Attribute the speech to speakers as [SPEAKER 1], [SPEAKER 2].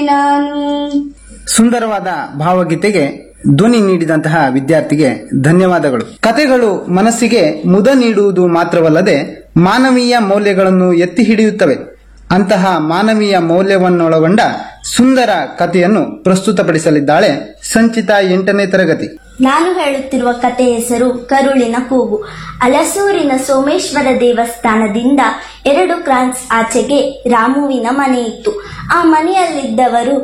[SPEAKER 1] ನಾನು
[SPEAKER 2] ಸುಂದರವಾದ ಭಾವಗೀತೆಗೆ ಧ್ವನಿ ನೀಡಿದಂತಹ ವಿದ್ಯಾರ್ಥಿಗೆ ಧನ್ಯವಾದಗಳು ಕತೆಗಳು ಮನಸ್ಸಿಗೆ ಮುದ ನೀಡುವುದು ಮಾತ್ರವಲ್ಲದೆ ಮಾನವೀಯ ಮೌಲ್ಯಗಳನ್ನು ಎತ್ತಿ ಹಿಡಿಯುತ್ತವೆ ಅಂತಹ ಮಾನವೀಯ ಮೌಲ್ಯವನ್ನೊಳಗೊಂಡ ಸುಂದರ ಕಥೆಯನ್ನು ಪ್ರಸ್ತುತಪಡಿಸಲಿದ್ದಾಳೆ ಸಂಚಿತ ಎಂಟನೇ ತರಗತಿ
[SPEAKER 3] ನಾನು ಹೇಳುತ್ತಿರುವ ಕತೆ ಹೆಸರು ಕರುಳಿನ ಕೂಗು ಅಲಸೂರಿನ ಸೋಮೇಶ್ವರ ದೇವಸ್ಥಾನದಿಂದ ಎರಡು ಕ್ರಾನ್ಸ್ ಆಚೆಗೆ ರಾಮುವಿನ ಮನೆ ಇತ್ತು ಆ ಮನೆಯಲ್ಲಿದ್ದವರು